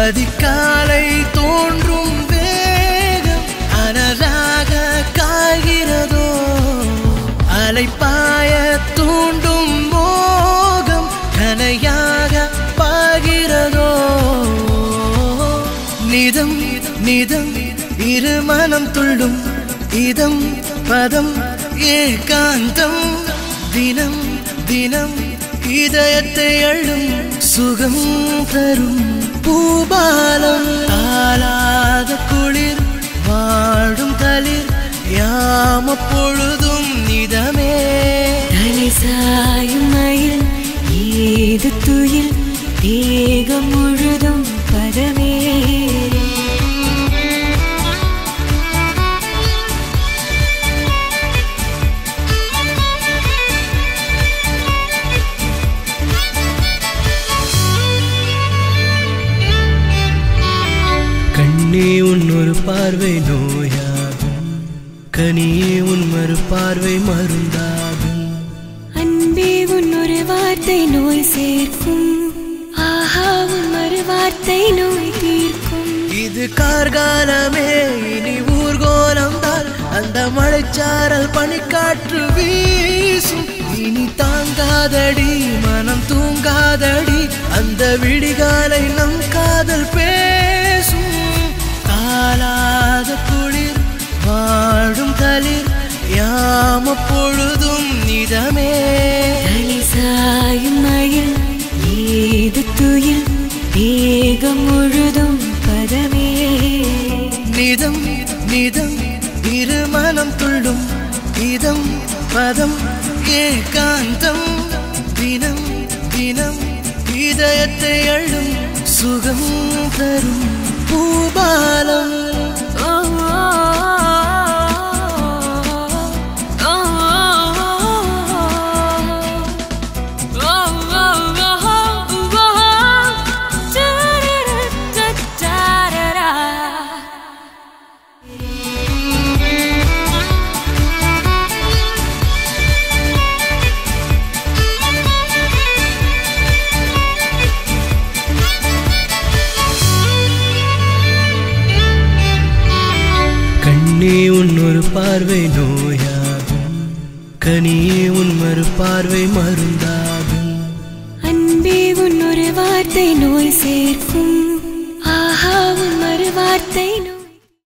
அதிகாலை தோன்றும் வேகம் அனலாக காய்கிறதோ அலைப்பாய தூண்டும் மோகம் கனையாக பாகிறதோ நிதம் நிதம் இரு மனம் துள்ளும் இதம் பதம் ஏகாந்தம் தினம் தினம் இதயத்தை அள்ளும் சுகம் தரும் பூபாலம் தாளாத குளிர் வாழும் தளிர் யாம பொழுதும் நிதமே தலை சாயும் மயில் ஏது துயில் தேகம் முழுதும் பதமே கண்ணே உன் ஒரு பார்வை நோயாகும் கனியே உன் மறு பார்வை மருந்தாகும் அன்பே உன் ஒரு வார்த்தை நோய் சேர்க்கும் ஆஹா உன் மறு வார்த்தை நோய் தீர்க்கும் இது கார்காலமே இனி ஊர்கோலம் தான் அந்த மழைச்சாரல் பனிக்காற்று வீசும் இனி தாங்காதடி மனம் தூங்காதடி அந்த விடிகாலை நம் காதல் பேசும் தாளாத குளிர் வாழும் தளிர் யாம பொழுதும் நிதமே தலை சாயும் மயில் ஏது துயில் தேகம் முழுதும் பதமே நிதம் நிதம் இரு மனம் துள்ளும் இதம் பதம் ஏகாந்தம் தினம் தினம் இதயத்தை அள்ளும் சுகம் தரும் பூபாலம் ஓ ஓ கண்ணே உன் ஒரு பார்வை நோயாகும் கனியே உன் மறு பார்வை மருந்தாகும் அன்பே உன் ஒரு வார்த்தை நோய் சேர்க்கும் ஆஹா உன் மறு வார்த்தை நோய்